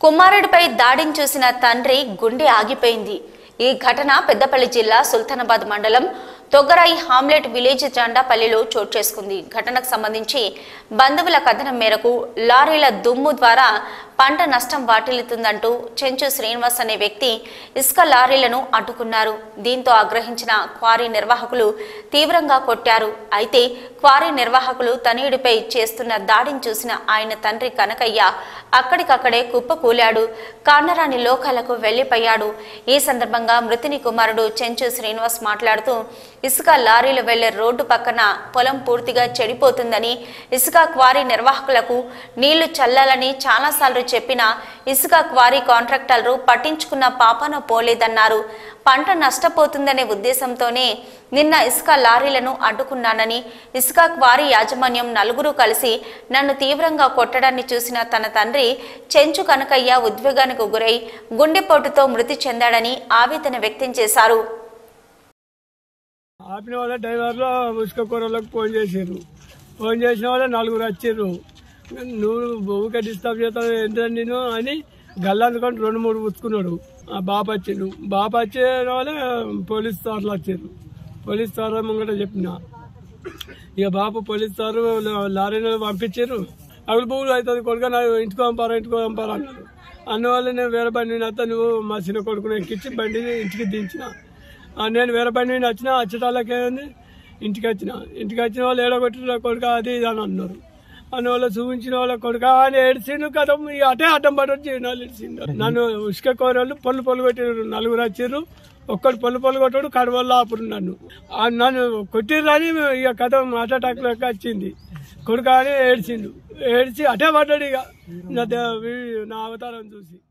కుమారుడిపై దాడిని చూసిన తండ్రి గుండె ఆగిపోయింది ఈ ఘటన పెద్దపల్లి జిల్లా సుల్తానాబాద్ మండలం తొగ్గరాయి హామ్లెట్ విలేజ్ జెండాపల్లిలో చోటు చేసుకుంది ఘటనకు సంబంధించి బంధువుల కథనం మేరకు లారీల దుమ్ము ద్వారా పంట నష్టం వాటిల్లుతుందంటూ చెంచు శ్రీనివాస్ అనే వ్యక్తి ఇసుక లారీలను అడ్డుకున్నారు దీంతో ఆగ్రహించిన క్వారీ నిర్వాహకులు తీవ్రంగా కొట్టారు అయితే క్వారీ నిర్వాహకులు తనయుడిపై చేస్తున్న దాడిని చూసిన ఆయన తండ్రి కనకయ్య అక్కడికక్కడే కుప్పకూలాడు కానరాని లోకాలకు వెళ్లిపోయాడు ఈ సందర్భంగా మృతుని కుమారుడు చెంచు శ్రీనివాస్ మాట్లాడుతూ ఇసుక లారీలు వెళ్లే రోడ్డు పక్కన పొలం పూర్తిగా చెడిపోతుందని ఇసుక క్వారీ నిర్వాహకులకు నీళ్లు చల్లాలని చాలాసార్లు చెప్పినా ఇసుక క్వారీ కాంట్రాక్టర్లు పట్టించుకున్న పాపన పోలేదన్నారు పంట నష్టపోతుందనే ఉద్దేశంతోనే నిన్న ఇసుక లారీలను అడ్డుకున్నానని ఇసుక క్వారీ యాజమాన్యం నలుగురు కలిసి నన్ను తీవ్రంగా కొట్టడాన్ని చూసిన తన తండ్రి చెంచు కనకయ్య ఉద్వేగానికి గురై గుండెపోటుతో మృతి చెందాడని ఆవేదన వ్యక్తం చేశారు ఆపిన వాళ్ళ డ్రైవర్లు ఉసుక కూరలకు ఫోన్ చేసారు ఫోన్ చేసిన వాళ్ళ నలుగురు వచ్చారు నువ్వు ఊకే డిస్టర్బ్ చేస్తావు ఏంటంటే నేను అని గల్లందుకొని రెండు మూడు పుచ్చుకున్నాడు ఆ బాప వచ్చిండు బాప వచ్చిన వాళ్ళే పోలీస్ సార్లు వచ్చారు పోలీస్ సార్ ముంగట చెప్పిన ఇక బాపు పోలీస్ సార్ లారీలో పంపించారు అగులు పువ్వులు అవుతుంది కొడుక నా ఇంటికి పంపారా ఇంటికి పంపారా అన్నారు అందువల్ల నేను వేరే బండి మీద వస్తా నువ్వు మా చిన్న కొడుకుని ఎక్కించి బండిని ఇంటికి దించిన ఆ, నేను వేరే బండి మీద వచ్చిన వచ్చేటాళ్ళకేముంది ఇంటికి వచ్చిన ఇంటికి వచ్చిన వాళ్ళు ఏడగొట్టిన కొడుక అది ఇది అని అన్నారు అందువల్ల చూపించిన వాళ్ళ కొడుక అని ఏడిచిండు కదా ఈ అటే అడ్డం పడి జీవనాలు ఏడిచిండు నన్ను ఉసుక కోరలు పొల్లు పొల్లు కొట్టినారు నలుగురు వచ్చారు ఒక్కడు పొల్లు పొల్లు కొట్టాడు కడవల్లో ఆపురు నన్ను ఆ నన్ను కొట్టిర్రని ఇక కథ మాట లెక్క వచ్చింది కొడుక అని ఏడ్చిండు ఏడ్చి అటే పడ్డాడు ఇక నా దే- వీ- నా అవతారం చూసి